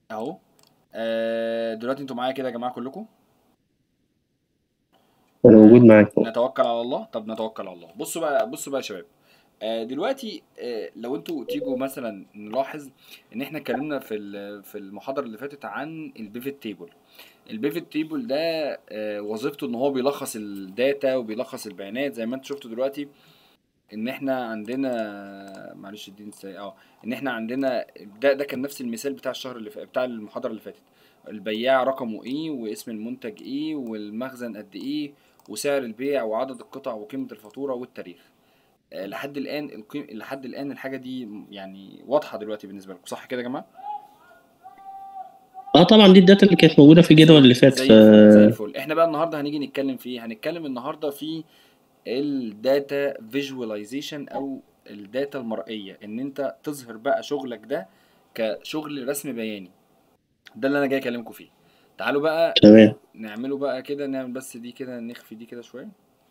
اهو آه دلوقتي انتوا معايا كده يا جماعه كلكم انا موجود معاك أهو. نتوكل على الله طب نتوكل على الله بصوا بقى بصوا بقى يا شباب آه، دلوقتي آه، لو انتوا تيجوا مثلا نلاحظ ان احنا اتكلمنا في ال- في المحاضره اللي فاتت عن البيفت تيبل البيفت تيبل ده آه، وظيفته ان هو بيلخص الداتا وبيلخص البيانات زي ما انتوا شفتوا دلوقتي ان احنا عندنا معلش اديني ازاي اه ان احنا عندنا ده ده كان نفس المثال بتاع الشهر اللي فات بتاع المحاضره اللي فاتت البياع رقمه ايه واسم المنتج ايه والمخزن قد ايه وسعر البيع وعدد القطع وقيمه الفاتوره والتاريخ آه، لحد الان القيم لحد الان الحاجه دي يعني واضحه دلوقتي بالنسبه لكم صح كده يا جماعه اه طبعا دي الداتا اللي كانت موجوده في الجدول اللي فات زي ف... الفل زي الفل احنا بقى النهارده هنيجي نتكلم في ايه هنتكلم النهارده في الداتا فيجواليزيشن او الداتا المرئيه ان انت تظهر بقى شغلك ده كشغل رسم بياني ده اللي انا جاي اكلمكم فيه تعالوا بقى تمام نعمله بقى كده نعمل بس دي كده نخفي دي كده شويه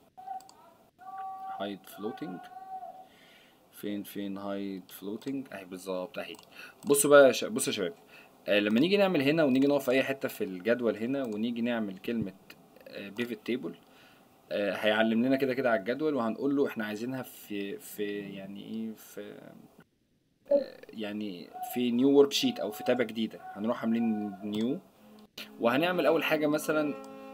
هايد فلوتنج فين فين هايد فلوتنج اهي بالظبط اهي بصوا بقى يا ش... بصوا يا شباب آه لما نيجي نعمل هنا ونيجي نقف في اي حته في الجدول هنا ونيجي نعمل كلمه بيفت تيبل هيعلم لنا كده كده على الجدول وهنقول له احنا عايزينها في في يعني ايه في آه، يعني في نيو ورك شيت او في تابه جديده هنروح عاملين نيو وهنعمل اول حاجه مثلا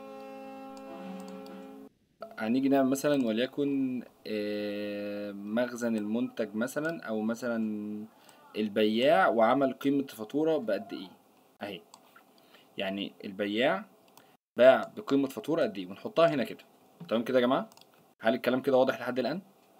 هنيجي نعمل مثلا وليكن آه، مخزن المنتج مثلا او مثلا البياع وعمل قيمة فاتورة بقد ايه اهي يعني البياع باع بقيمة فاتورة قد ايه ونحطها هنا كده تمام كده يا جماعة هل الكلام كده واضح لحد الآن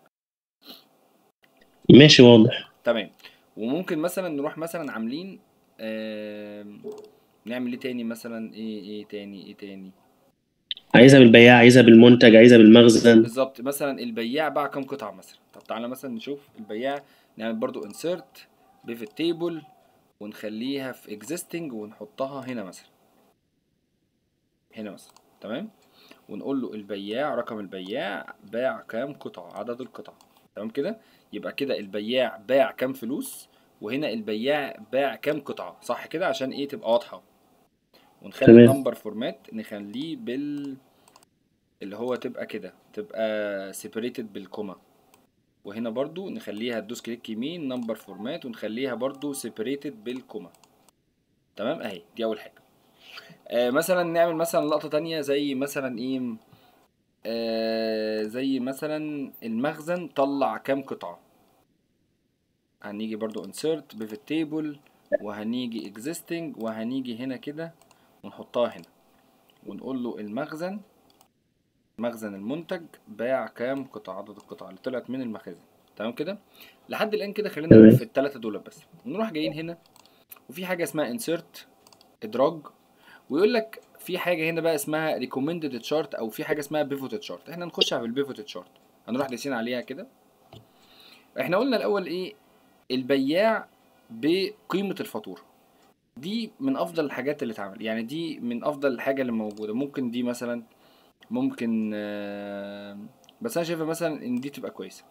ماشي واضح تمام وممكن مثلا نروح مثلا عاملين آم، نعمل ايه تاني مثلا ايه ايه تاني ايه تاني عايزها بالبياع عايزها بالمنتج عايزها بالمخزن بالظبط مثلا البياع باع كام قطعة مثلا طب تعالى مثلا نشوف البياع نعمل برضو insert pivot table ونخليها في existing ونحطها هنا مثلا هنا مثلا تمام ونقول له البياع رقم البياع باع كام قطعة عدد القطع تمام كده يبقى كده البياع باع كام فلوس وهنا البياع باع كام قطعة صح كده عشان ايه تبقى واضحة ونخلي تمام. النمبر فورمات نخليه بال اللي هو تبقى كده تبقى سيبريتد بالكوما وهنا برضو نخليها تدوس كليك يمين نمبر فورمات ونخليها برضو سيبريتد بالكوما تمام اهي دي اول حاجه آه مثلا نعمل مثلا لقطه تانية زي مثلا ايه آه زي مثلا المخزن طلع كام قطعه هنيجي برضو insert pivot table وهنيجي existing وهنيجي هنا كده ونحطها هنا ونقول له المخزن مخزن المنتج باع كام قطعة عدد القطع اللي طلعت من المخازن تمام كده لحد الآن كده خلينا تمام. نقول في التلاتة دول بس ونروح جايين هنا وفي حاجة اسمها insert إدراج ويقول لك في حاجة هنا بقى اسمها recommended chart أو في حاجة اسمها pivot chart احنا نخش على البيفوت chart هنروح دايسين عليها كده احنا قلنا الأول ايه البياع بقيمة الفاتورة دي من أفضل الحاجات اللي اتعمل يعني دي من أفضل الحاجة اللي موجودة ممكن دي مثلا ممكن آه، بس انا شايفها مثلا ان دي تبقى كويسه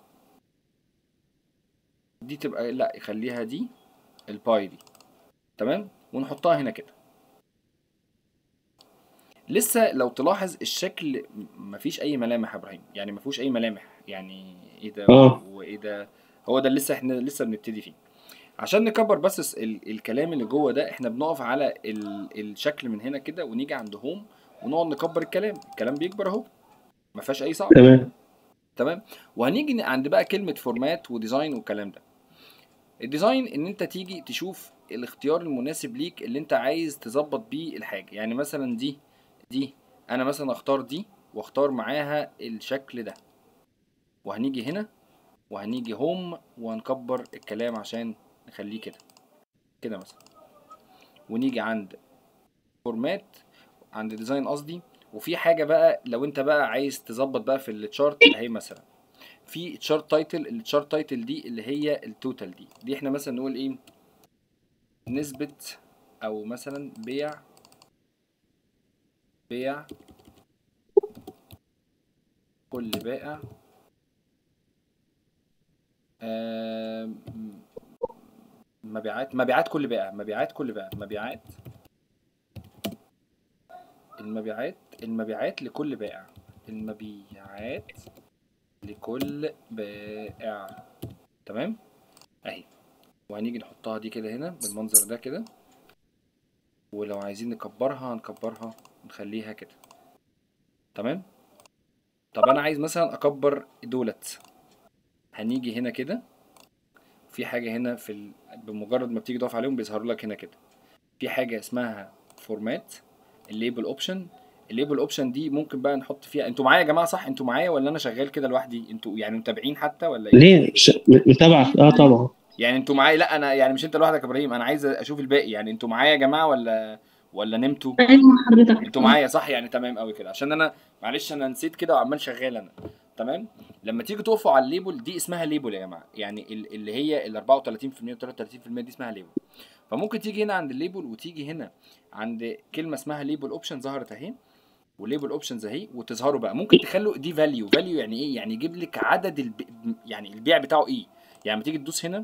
دي تبقى لا خليها دي الباي دي تمام ونحطها هنا كده لسه لو تلاحظ الشكل م- مفيش اي ملامح يا ابراهيم يعني مفيهوش اي ملامح يعني ايه ده اه. وايه ده هو ده لسه احنا لسه بنبتدي فيه عشان نكبر بس الس- ال الكلام اللي جوه ده احنا بنقف على ال الشكل من هنا كده ونيجي عند هوم ونقعد نكبر الكلام الكلام بيكبر اهو ما فيهاش اي صعب تمام تمام وهنيجي ن- عند بقى كلمه فورمات وديزاين والكلام ده الديزاين ان انت تيجي تشوف الاختيار المناسب ليك اللي انت عايز تظبط بيه الحاجه يعني مثلا دي دي انا مثلا اختار دي واختار معاها الشكل ده وهنيجي هنا وهنيجي هوم وهنكبر الكلام عشان نخليه كده كده مثلا ونيجي عند فورمات عند ديزاين قصدي وفي حاجه بقى لو انت بقى عايز تظبط بقى في التشارت اهي مثلا في تشارت تايتل التشارت تايتل دي اللي هي التوتال دي دي احنا مثلا نقول ايه نسبة او مثلا بيع بيع كل بائع آم، مبيعات مبيعات كل بائع مبيعات كل بائع مبيعات المبيعات المبيعات لكل بائع المبيعات لكل بائع تمام اهي وهنيجي نحطها دي كده هنا بالمنظر ده كده ولو عايزين نكبرها هنكبرها نخليها كده تمام طب انا عايز مثلا اكبر دولت هنيجي هنا كده في حاجه هنا في ال... بمجرد ما بتيجي تقف عليهم بيظهروا لك هنا كده في حاجه اسمها فورمات الليبل اوبشن الليبل اوبشن دي ممكن بقى نحط فيها انتوا معايا يا جماعه صح انتوا معايا ولا انا شغال كده لوحدي انتوا يعني متابعين حتى ولا ايه ليه ش... متابعك اه طبعا يعني انتوا معايا لا انا يعني مش انت لوحدك يا ابراهيم انا عايز اشوف الباقي يعني انتوا معايا يا جماعه ولا ولا نمتوا ايوه حضرتك انتوا معايا صح يعني تمام قوي كده عشان انا معلش انا نسيت كده وعمال شغال انا تمام لما تيجي تقفوا على الليبل دي اسمها ليبل يا جماعه يعني ال- اللي هي ال 34% و 33% دي اسمها ليبل فممكن تيجي هنا عند الليبل وتيجي هنا عند كلمه اسمها ليبل اوبشن ظهرت اهي وليبل اوبشنز اهي وتظهروا بقى ممكن تخلوا دي فاليو فاليو يعني ايه يعني يجيب لك عدد الب... يعني البيع بتاعه ايه يعني لما تيجي تدوس هنا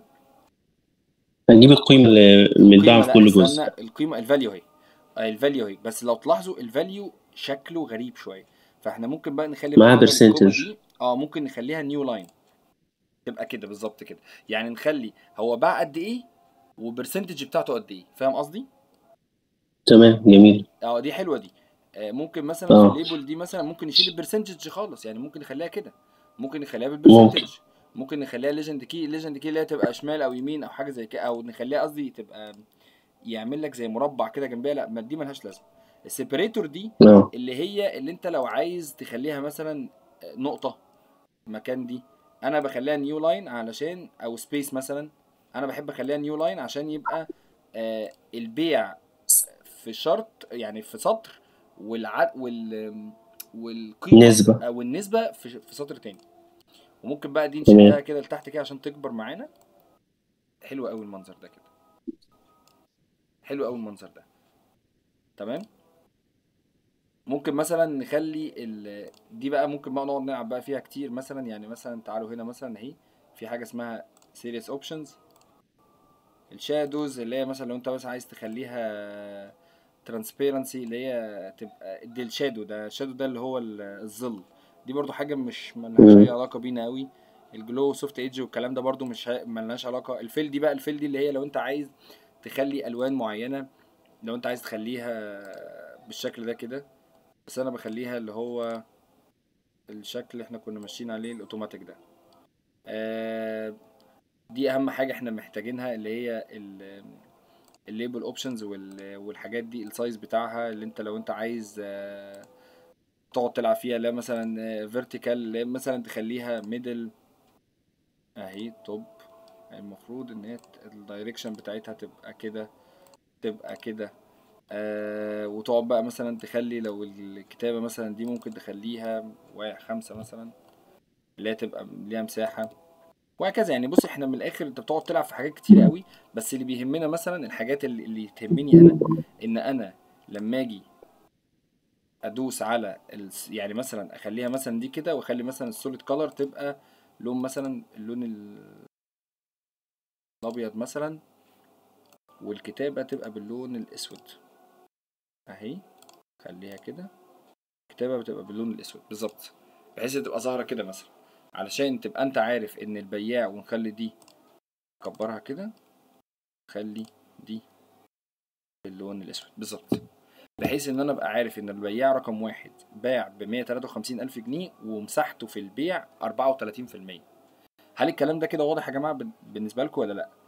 هنجيب القيمه اللي متباعه في لا، كل استنى، جزء القيمه الفاليو اهي آه، الفاليو اهي بس لو تلاحظوا الفاليو شكله غريب شويه فاحنا ممكن بقى نخلي معاها بدل الكومة percentage. دي- اه ممكن نخليها نيو لاين تبقى كده بالظبط كده يعني نخلي هو باع قد ايه وبرسنتج بتاعته قد ايه فاهم قصدي تمام جميل اه دي حلوه دي آه، ممكن مثلا اه. في الليبل دي مثلا ممكن نشيل البرسنتج خالص يعني ممكن نخليها كده ممكن نخليها بالبرسنتج ممكن نخليها ليجند كي ليجند كي اللي هي تبقى شمال او يمين او حاجه زي كده او نخليها قصدي تبقى يعمل لك زي مربع كده جنبها لا ما دي ملهاش لازمه السيبريتور دي اه اللي هي اللي انت لو عايز تخليها مثلا نقطه مكان دي انا بخليها نيو لاين علشان او سبيس مثلا انا بحب اخليها نيو لاين عشان يبقى آه البيع في شرط يعني في سطر والعد وال والقيمه نسبة. او النسبه في في سطر تاني وممكن بقى دي تمام. نشدها كده لتحت كده عشان تكبر معانا حلو قوي المنظر ده كده حلو قوي المنظر ده تمام ممكن مثلا نخلي ال... دي بقى ممكن بقى نقعد نلعب بقى فيها كتير مثلا يعني مثلا تعالوا هنا مثلا اهي في حاجه اسمها سيريس اوبشنز الشادوز اللي هي مثلا لو انت بس عايز تخليها ترانسبيرنسي اللي هي تبقى دي الشادو ده الشادو ده اللي هو ال- الظل دي برضو حاجه مش ملهاش مم. اي علاقه بينا قوي الجلو سوفت ايدج والكلام ده برضو مش ه- ملهاش علاقه الفيل دي بقى الفيل دي اللي هي لو انت عايز تخلي الوان معينه لو انت عايز تخليها بالشكل ده كده بس انا بخليها اللي هو الشكل اللي احنا كنا ماشيين عليه الاوتوماتيك ده آه دي اهم حاجه احنا محتاجينها اللي هي ال- الليبل اوبشنز والحاجات دي السايز بتاعها اللي انت لو انت عايز آه، تقعد تلعب فيها لا مثلا فيرتيكال مثلا تخليها ميدل اهي توب المفروض ان هي الدايركشن بتاعتها تبقى كده تبقى كده آه وتقعد بقى مثلا تخلي لو الكتابة مثلا دي ممكن تخليها واحد خمسة مثلا اللي هي تبقى ليها مساحة وهكذا يعني بص احنا من الاخر انت بتقعد تلعب في حاجات كتير قوي بس اللي بيهمنا مثلا الحاجات اللي, اللي تهمني انا ان انا لما اجي ادوس على ال... يعني مثلا اخليها مثلا دي كده واخلي مثلا السوليد كولر تبقى لون مثلا اللون ال- الابيض مثلا والكتابة تبقى باللون الاسود اهي خليها كده الكتابة بتبقى باللون الاسود بالظبط بحيث تبقى ظاهرة كده مثلا علشان تبقى انت عارف ان البياع ونخلي دي كبرها كده خلي دي باللون الاسود بالظبط بحيث ان انا ابقى عارف ان البياع رقم واحد باع ب 153 الف جنيه ومساحته في البيع 34% هل الكلام ده كده واضح يا جماعه بال- بالنسبه لكم ولا لا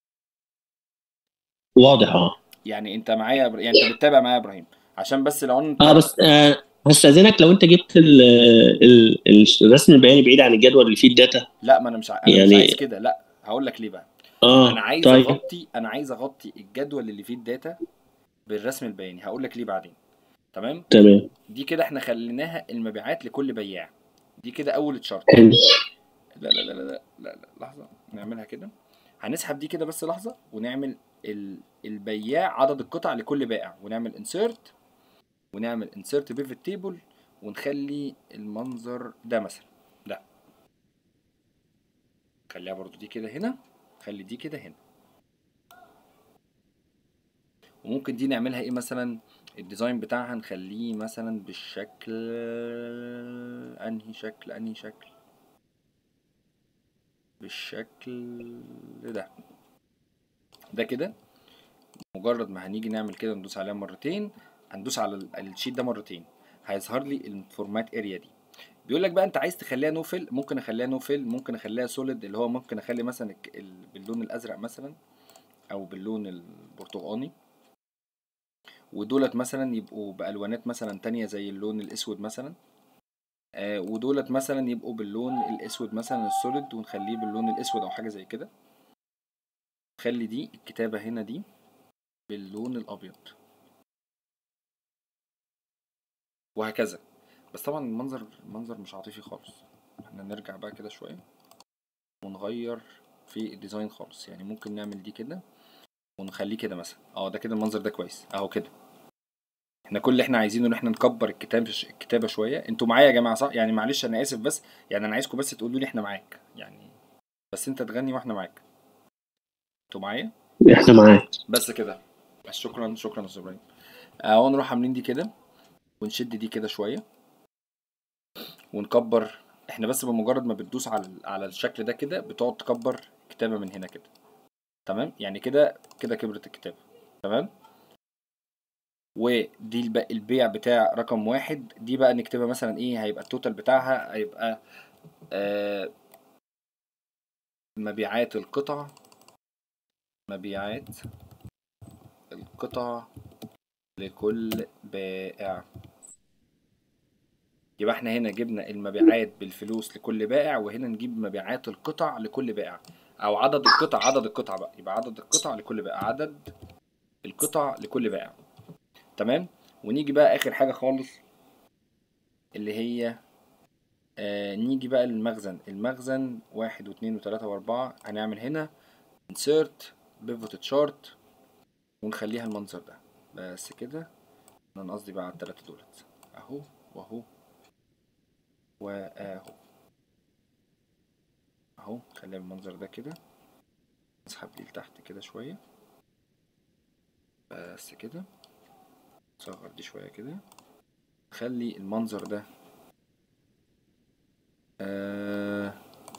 واضح اه يعني انت معايا يا إبرا- يعني انت بتتابع معايا يا ابراهيم عشان بس لو انت اه بس آه هستأذنك لو انت جبت ال ال الرسم البياني بعيد عن الجدول اللي فيه الداتا لا ما انا مش ع... انا مش يعني- عايز كده لا هقول لك ليه بقى اه انا عايز طيب اغطي انا عايز اغطي الجدول اللي فيه الداتا بالرسم البياني هقول لك ليه بعدين تمام تمام دي كده احنا خليناها المبيعات لكل بياع دي كده اول تشارت حلو لا لا لا لا لا لا, لا. لحظه نعملها كده هنسحب دي كده بس لحظه ونعمل ال... البياع عدد القطع لكل بائع ونعمل انسيرت ونعمل انسيرت بيفت تيبل ونخلي المنظر ده مثلا ده خليها برضو دي كده هنا خلي دي كده هنا وممكن دي نعملها ايه مثلا الديزاين بتاعها نخليه مثلا بالشكل انهي شكل انهي شكل بالشكل ده ده كده مجرد ما هنيجي نعمل كده ندوس عليها مرتين هندوس على ال- الشيت ده مرتين هيظهر لي الفورمات اريا دي بيقول لك بقى انت عايز تخليها نو فيل ممكن اخليها نو فيل ممكن اخليها سوليد اللي هو ممكن اخلي مثلا الك- ال- باللون الازرق مثلا او باللون البرتقاني ودولت مثلا يبقوا بالوانات مثلا تانية زي اللون الاسود مثلا آه ودولت مثلا يبقوا باللون الاسود مثلا السوليد ونخليه باللون الاسود او حاجه زي كده خلي دي الكتابه هنا دي باللون الابيض وهكذا بس طبعا المنظر المنظر مش عاطفي خالص احنا نرجع بقى كده شويه ونغير في الديزاين خالص يعني ممكن نعمل دي كده ونخليه كده مثلا اه ده كده المنظر ده كويس اهو كده احنا كل اللي احنا عايزينه ان احنا نكبر الكتاب الكتابه شويه انتوا معايا يا جماعه صح يعني معلش انا اسف بس يعني انا عايزكم بس تقولوا لي احنا معاك يعني بس انت تغني واحنا معاك انتوا معايا احنا معاك بس كده بس شكرا شكرا يا استاذ ابراهيم اهو نروح عاملين دي كده ونشد دي كده شويه ونكبر احنا بس بمجرد ما بتدوس على على الشكل ده كده بتقعد تكبر الكتابه من هنا كده تمام يعني كده كده كبرت الكتابه تمام ودي الب- البيع بتاع رقم واحد دي بقى نكتبها مثلا ايه هيبقى التوتال بتاعها هيبقى آه مبيعات القطع مبيعات القطع لكل بائع يبقى احنا هنا جبنا المبيعات بالفلوس لكل بائع وهنا نجيب مبيعات القطع لكل بائع او عدد القطع عدد القطع بقى يبقى عدد القطع لكل بائع عدد القطع لكل بائع تمام ونيجي بقى اخر حاجه خالص اللي هي آه نيجي بقى للمخزن المخزن واحد واثنين وثلاثة واربعة هنعمل هنا insert pivot chart ونخليها المنظر ده بس كده انا قصدي بقى على التلاتة دولت اهو واهو واهو اهو خليها بالمنظر ده كده نسحب دي لتحت كده شوية بس كده نصغر دي شوية كده خلي المنظر ده آه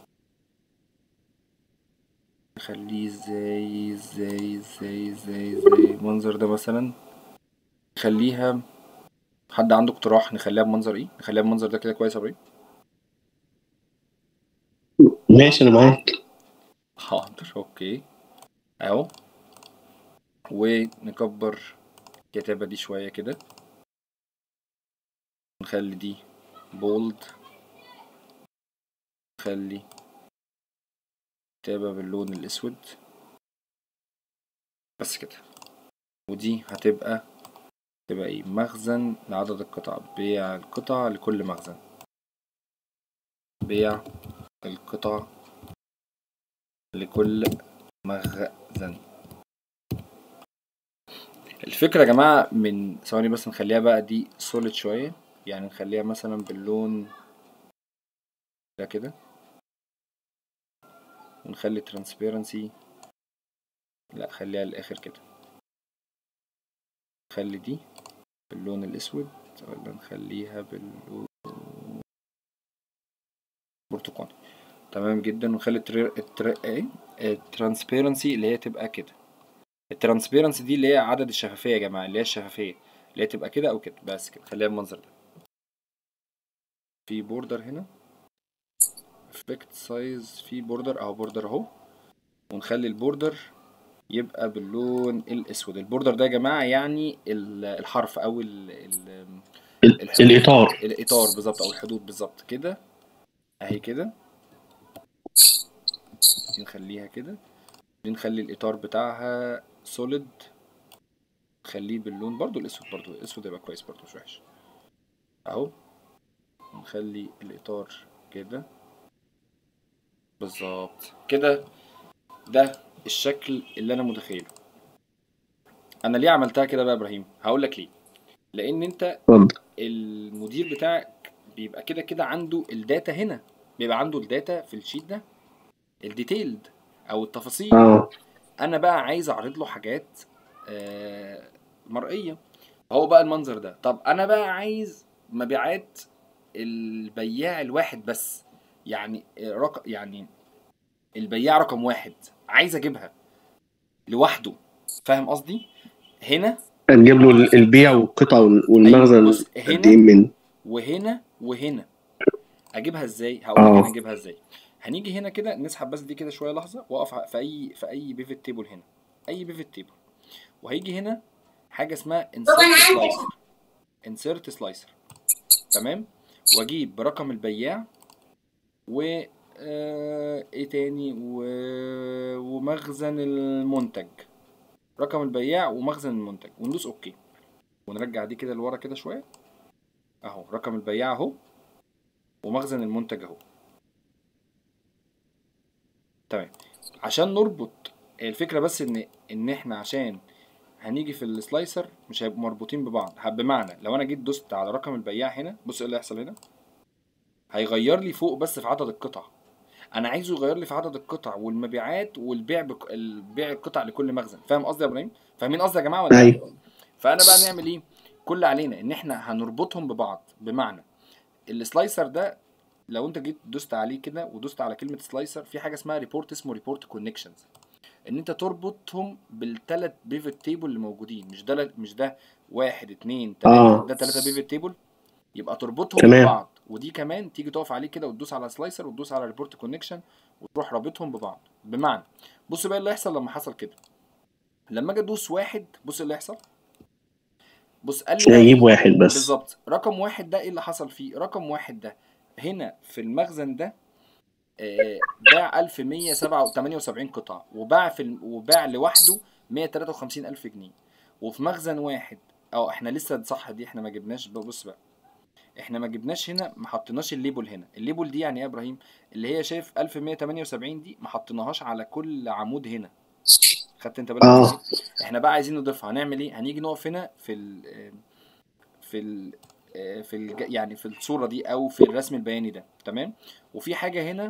نخليه ازاي ازاي ازاي ازاي ازاي المنظر ده مثلا نخليها حد عنده اقتراح نخليها بمنظر ايه نخليها بمنظر ده كده كويس يا ابراهيم ماشي انا معاك حاضر اوكي اهو ونكبر الكتابة دي شوية كده نخلي دي بولد نخلي كتابة باللون الأسود بس كده ودي هتبقى تبقى ايه مخزن لعدد القطع بيع القطع لكل مخزن بيع القطع لكل مخزن الفكرة يا جماعة من ثواني بس نخليها بقى دي سوليد شوية يعني نخليها مثلا باللون ده كده ونخلي ترانسبيرنسي لا خليها للآخر كده نخلي دي باللون الأسود ولا نخليها باللون برتقاني تمام جدا ونخلي التر... التر... ايه الترانسبيرنسي اللي هي تبقى كده الترانسبيرنسي دي اللي هي عدد الشفافية يا جماعة اللي هي الشفافية اللي هي تبقى كده أو كده بس كده خليها بالمنظر ده في بوردر هنا افكت سايز في بوردر اهو بوردر اهو ونخلي البوردر يبقى باللون الاسود البوردر ده يا جماعه يعني ال- الحرف او ال ال الحدود. الاطار الاطار بالظبط او الحدود بالظبط كده اهي كده نخليها كده نخلي الاطار بتاعها سوليد نخليه باللون برضو الاسود برضو الاسود يبقى كويس برضو مش وحش اهو نخلي الاطار كده بالظبط كده ده الشكل اللي انا متخيله انا ليه عملتها كده بقى يا ابراهيم هقول لك ليه لان انت اتفضل المدير بتاعك بيبقى كده كده عنده الداتا هنا بيبقى عنده الداتا في الشيت ده الديتيلد او التفاصيل اه انا بقى عايز اعرض له حاجات آه مرئيه هو بقى المنظر ده طب انا بقى عايز مبيعات البياع الواحد بس يعني رقم يعني البياع رقم واحد عايز اجيبها لوحده فاهم قصدي هنا نجيب له ال- البيع والقطع وال- والمخزن بص، قد هنا- ايه من وهنا وهنا اجيبها ازاي هقول آه. لك انا اجيبها ازاي هنيجي هنا كده نسحب بس دي كده شويه لحظه واقف في اي في اي بيفت تيبل هنا اي بيفت تيبل وهيجي هنا حاجه اسمها انسيرت سلايسر انسيرت سلايسر تمام واجيب برقم البياع و آه، ايه تاني و... ومخزن المنتج رقم البياع ومخزن المنتج وندوس اوكي ونرجع دي كده لورا كده شويه اهو رقم البياع اهو ومخزن المنتج اهو تمام عشان نربط الفكره بس ان ان احنا عشان هنيجي في السلايسر مش هيبقوا مربوطين ببعض ه- بمعنى لو انا جيت دوست على رقم البياع هنا بص ايه اللي هيحصل هنا هيغير لي فوق بس في عدد القطع انا عايزه يغير لي في عدد القطع والمبيعات والبيع بك... البيع القطع لكل مخزن فاهم قصدي يا ابراهيم فاهمين قصدي يا جماعه ولا لأ؟ ايوه فانا بقى نعمل ايه كل علينا ان احنا هنربطهم ببعض بمعنى السلايسر ده لو انت جيت دوست عليه كده ودوست على كلمه سلايسر في حاجه اسمها ريبورت اسمه ريبورت كونكشنز ان انت تربطهم بالثلاث بيفت تيبل اللي موجودين مش ده مش ده واحد اتنين تلاته آه. ده تلاته بيفت تيبل يبقى تربطهم تمام. ببعض ودي كمان تيجي تقف عليه كده وتدوس على سلايسر وتدوس على ريبورت كونكشن وتروح رابطهم ببعض بمعنى بص بقى اللي هيحصل لما حصل كده لما اجي ادوس واحد بص اللي هيحصل بصص قال لي هيجيب واحد بس بالظبط رقم واحد ده ايه اللي حصل فيه رقم واحد ده هنا في المخزن ده آه، باع 1178 قطعة وباع في الم- وباع لوحده 153 ألف جنيه وفي مخزن واحد اه احنا لسه صح دي احنا ما جبناش بص بقى احنا ما جبناش هنا ما حطيناش الليبل هنا الليبل دي يعني ايه يا ابراهيم اللي هي شايف 1178 دي ما حطيناهاش على كل عمود هنا خدت انت بالك آه. ازاي؟ احنا بقى عايزين نضيفها هنعمل ايه هنيجي نقف هنا في ال في ال في الج... يعني في الصورة دي او في الرسم البياني ده تمام وفي حاجة هنا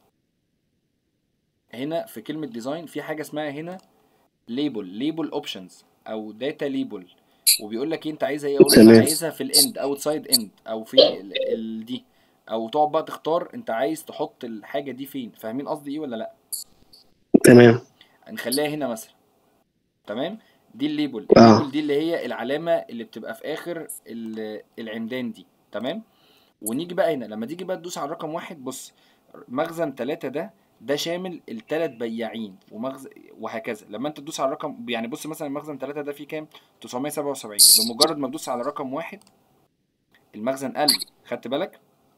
هنا في كلمة ديزاين في حاجة اسمها هنا ليبل ليبل اوبشنز او داتا ليبل وبيقول لك إيه انت عايزها ايه اقول لك انا تمام. عايزها في الاند اوتسايد اند او في ال... ال... دي او تقعد بقى تختار انت عايز تحط الحاجة دي فين فاهمين قصدي ايه ولا لا تمام هنخليها هنا مثلا تمام دي الليبل آه. الليبل دي اللي هي العلامه اللي بتبقى في اخر ال- العمدان دي تمام ونيجي بقى هنا لما تيجي بقى تدوس على رقم واحد بص مخزن ثلاثة ده ده شامل الثلاث بياعين ومخزن وهكذا لما انت تدوس على الرقم يعني بص مثلا مخزن ثلاثة ده فيه كام 977 بمجرد ما تدوس على رقم واحد المخزن قل خدت بالك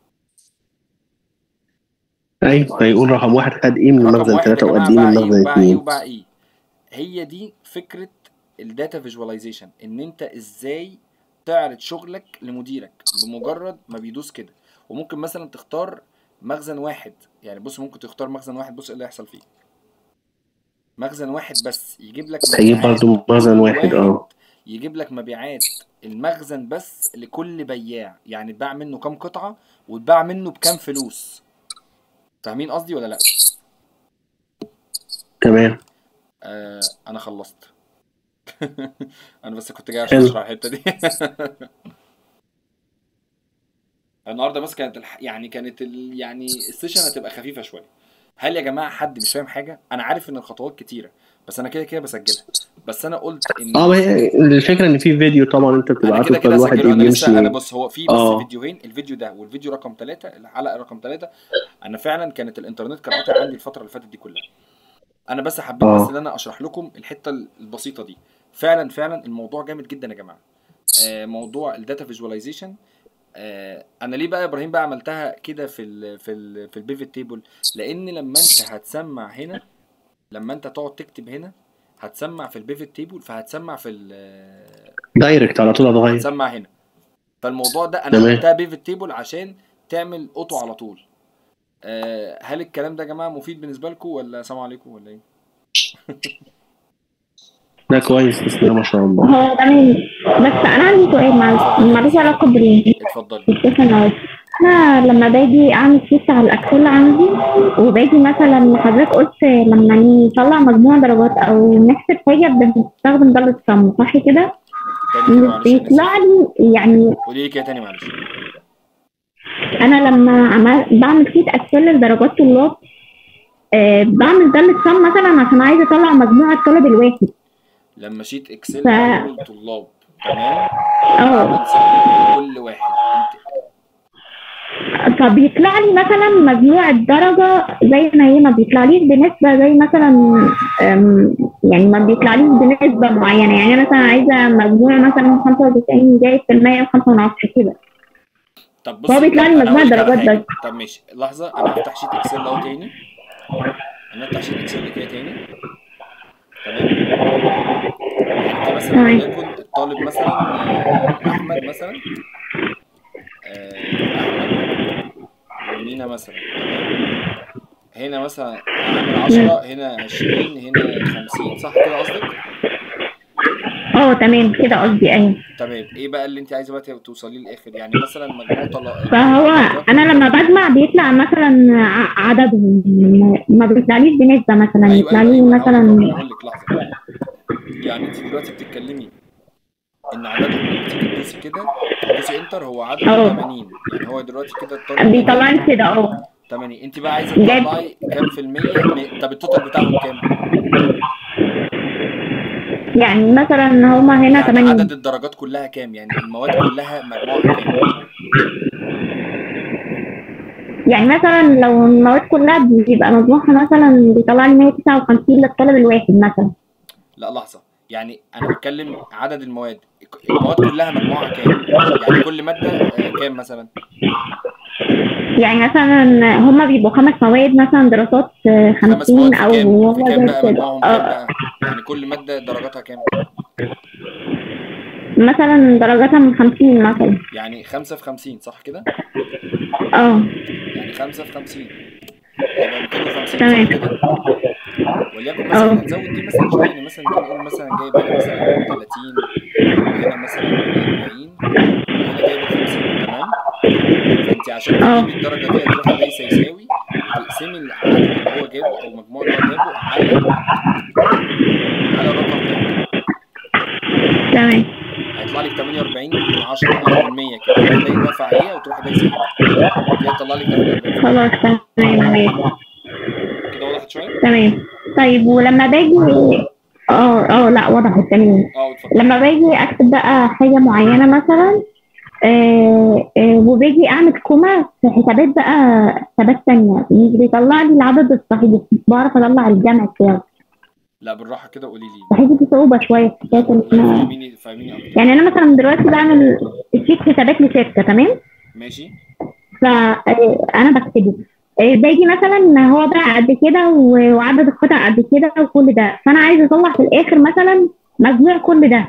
ايوه هيقول رقم واحد خد ايه من رقم المخزن واحد يا ثلاثة جماعة وقد ايه من باع ايه المخزن وباع ايه اثنين وباع ايه هي دي فكرة الداتا فيجواليزيشن ان انت ازاي تعرض شغلك لمديرك بمجرد ما بيدوس كده وممكن مثلا تختار مخزن واحد يعني بص ممكن تختار مخزن واحد بص ايه اللي هيحصل فيه مخزن واحد بس يجيب لك هيجيب مبيعات برضه مخزن كل واحد اه يجيب لك مبيعات المخزن بس لكل بياع يعني اتباع منه كام قطعة واتباع منه بكام فلوس فاهمين قصدي ولا لا تمام آه انا خلصت انا بس كنت جاي عشان حلو. اشرح الحته دي النهارده بس كانت الح... يعني كانت ال... يعني السيشن هتبقى خفيفه شويه هل يا جماعه حد مش فاهم حاجه انا عارف ان الخطوات كتيره بس انا كده كده بسجلها بس انا قلت ان اه ما هي الفكره ان في فيديو طبعا انت انا بتبعته كده كده فالواحد سجله ايه انا لسه انا بيمشي بص هو في بس آه. فيديوهين الفيديو ده والفيديو رقم ثلاثة الحلقه رقم ثلاثة انا فعلا كانت الانترنت كان قاطع عندي الفتره اللي فاتت دي كلها انا بس حبيت آه. بس ان انا اشرح لكم الحته البسيطه دي فعلا فعلا الموضوع جامد جدا يا جماعه آه، موضوع الداتا فيجواليزيشن انا ليه بقى يا ابراهيم بقى عملتها كده في ال في ال في البيفت تيبل لان لما انت هتسمع هنا لما انت تقعد تكتب هنا هتسمع في البيفت تيبل فهتسمع في ال- دايركت على طول هتغير هتسمع هنا فالموضوع ده انا تمام. عملتها بيفت تيبل عشان تعمل اوتو على طول آه، هل الكلام ده يا جماعه مفيد بالنسبه لكم ولا سلام عليكم ولا ايه ده كويس بسم الله ما شاء الله هو تمام بس انا عندي سؤال معلش مالوش علاقه بال اتفضلي بالسيشن انا لما باجي اعمل شيت على الاكسل عندي وباجي مثلا حضرتك قلت لما نطلع مجموع درجات او نحسب حاجه بنستخدم ضرب الصم صح كده تاني كده مش معلش أنا آسف. بيطلع لي يعني قولي لي كده تاني معلش انا لما عمل بعمل شيت اكسل لدرجات طلاب آه بعمل ده للصم مثلا عشان عايزه اطلع مجموع الطالب الواحد لما شيت اكسل ف- عمله الطلاب تمام اه عمل صح كل واحد انت فبيطلع لي مثلا مجموع الدرجة زي ما هي ما بيطلعليش بنسبة زي مثلا أم، يعني ما بيطلعليش بنسبة معينة يعني أنا مثلا عايزة مجموع مثلا 95 جايب في المية وخمسة من عشرة كده طب بصي هو بيطلع لي أنا مجموع هقول لك على درجات حاجة. بس. طب ماشي لحظة أنا هفتح شيت إكسل أهو تاني أنا هفتح شيت إكسل كده تاني تمام أنت مثلا تمام. وليكن الطالب مثلا آه، أحمد مثلا آه، أحمد ومينا مثلا تمام هنا مثلا عامل 10 هنا 20 هنا 50 صح كده قصدك؟ اه تمام كده قصدي أيوه تمام ايه بقى اللي انت عايزه بقى توصليه للاخر يعني مثلا مجموع طلق فهو أنا لما بجمع بيطلع مثلا ع- عددهم ما بيطلعليش بنسبة مثلا ايوه يطلع ايوه لي ايوه أنا مثلا هقول لك هقول لك لحظه يعني انت دلوقتي بتتكلمي ان عددهم لما تيجي تدوسي كده تدوسي انتر هو عدد اه. 80 يعني هو دلوقتي كده الطالب ده بيطلع جايب لي كده اه 80 انت بقى عايزه جايب- تطلعي كام في المية من- طب التوتال بتاعهم كام؟ يعني مثلا هما هنا يعني 80 عدد الدرجات كلها كام؟ يعني المواد كلها مجموعها كام؟ يعني مثلا لو المواد كلها بيبقى مجموعها مثلا بيطلع لي 159 للطالب الواحد مثلا لا لحظة يعني أنا بتكلم عدد المواد المواد كلها مجموعها كام؟ يعني كل مادة آه، كام مثلا؟ يعني مثلا هما بيبقوا خمس مواد مثلا دراسات آه، خمس 50 مواد في او كام؟ هو في كام زي بقى كده مجموعهم كام اه بقى؟ يعني كل مادة درجاتها كام؟ مثلا درجاتها من 50 مثلا يعني خمسة في خمسين صح كده؟ اه يعني خمسة في خمسين يبقى 250 تمام. صح كده؟ وليكن مثلا اه. نزود دي مثلا شوية يعني مثلا نيجي نقول مثلا جايب هنا مثلا 30 وهنا مثلا 40 وهنا جايب 50 تمام؟ فانت عشان اه. تجيبي الدرجة دي هتروحي دايسة يساوي وتقسمي العدد اللي هو جابه او المجموع اللي هو جابه على على الرقم ده تمام هيطلع لك 48 من 10 او من 100 كده هتلاقي واقفة عليها وتروحي دايسة هنا كده يطلع لك 48 خلاص تمام ماشي. كده وضحت شوية؟ تمام طيب ولما باجي اه اه لا وضحت تمام اه اتفضل لما باجي اكتب بقى حاجة معينة مثلا آه آه وباجي اعمل كوما في حسابات بقى حسابات تانية مش بيطلع لي العدد الصحيح بعرف اطلع الجمع بتاعه لا بالراحة كده قولي لي بحس في صعوبة شوية في حكاية إن لا أنا فهميني فهميني اكتر يعني أنا مثلا دلوقتي بعمل شيت حسابات لشركة تمام ماشي فأنا بكتبه آه، باجي مثلا هو بقى قد كده و- وعدد القطع قد كده وكل ده فأنا عايزة أطلع في الآخر مثلا مجموع كل ده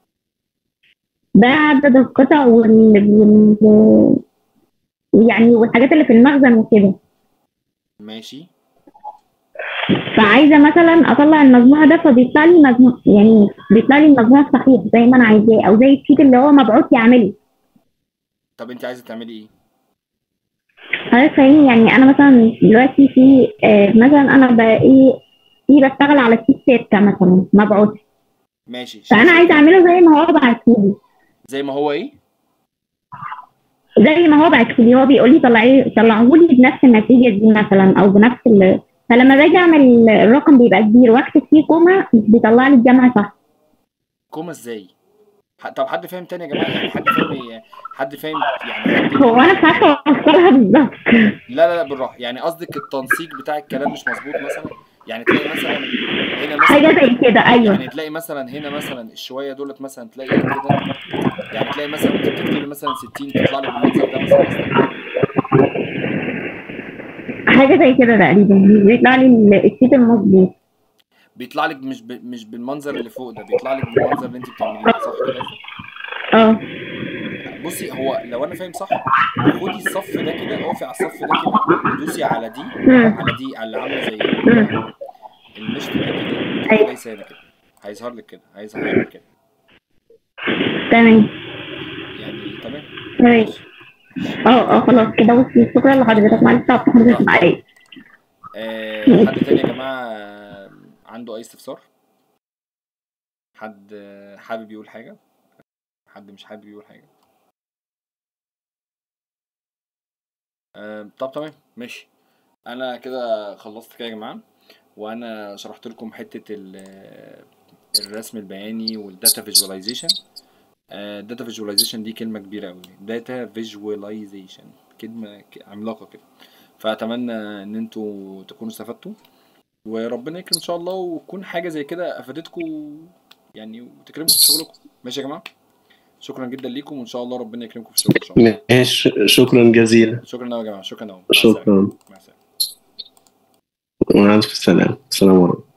ده عدد القطع وال... وال... يعني والحاجات اللي في المخزن وكده ماشي فعايزه مثلا اطلع المجموع ده فبيطلع لي مجموع يعني بيطلع لي المجموع الصحيح زي ما انا عايزاه او زي الشيت اللي هو مبعوث يعمله طب انت عايزة تعملي ايه؟ حضرتك فاهمني يعني انا مثلا دلوقتي في آه مثلا انا بقى ايه في بشتغل على شيت ستة مثلا مبعوث ماشي فانا عايزه اعمله زي ما هو بعتهولي زي ما هو ايه؟ زي ما هو بعتهولي هو بيقول لي طلعيه طلعهولي بنفس النتيجه دي مثلا او بنفس ال... فلما باجي اعمل الرقم بيبقى كبير واكتب فيه كوما بيطلع لي الجمع صح كوما ازاي؟ ح- طب حد فاهم تاني يا جماعة يعني حد فاهم إيه؟ حد فاهم يعني حد هو انا مش عارفه اوصلها بالظبط لا لا لا بالراحة يعني قصدك التنسيق بتاع الكلام مش مظبوط مثلا يعني تلاقي مثلا هنا مثلا حاجه زي كده ايوه يعني تلاقي مثلا هنا مثلا الشوية دولت مثلا تلاقي كده يعني تلاقي مثلا انت بتكتبي مثلا 60 تطلع لك بالمنظر ده مثلا قصدك حاجه زي كده تقريبا بيطلع لي ال- الشيت المظبوط بيطلع لك مش ب... مش بالمنظر اللي فوق ده بيطلع لك بالمنظر اللي انت بتعمليه ده صح كده قصدك؟ اه بصي هو لو انا فاهم صح خدي الصف ده كده اقفي على الصف ده كده ودوسي على دي مم. على دي على اللي عامله زي مم. المشط دي كده وتروحي أيوة. دايسه هنا كده هيظهر لك كده هيظهر هيعمل كده تمام يعني تمام تمام ماشي اه اه خلاص كده وصلت شكرا لحضرتك معلش تعبت حضرتك معايا آه حد تاني يا جماعه عنده اي استفسار حد حابب يقول حاجه حد مش حابب يقول حاجه آه، طب تمام ماشي انا كده خلصت كده يا جماعه وانا شرحت لكم حته ال- الرسم البياني والداتا فيجواليزيشن الداتا فيجواليزيشن دي كلمه كبيره قوي داتا فيجواليزيشن كلمه ك- عملاقه كده فاتمنى ان انتوا تكونوا استفدتوا وربنا يكرم ان شاء الله وتكون حاجه زي كده افادتكم يعني وتكرمكم في شغلكم ماشي يا جماعه شكرا جدا ليكم وان شاء الله ربنا يكرمكم في الشغل ان شاء الله ماشي شكرا جزيلا شكرا قوي يا جماعه شكرا قوي مع السلامة. شكرا مع السلامه وعليكم السلام السلام عليكم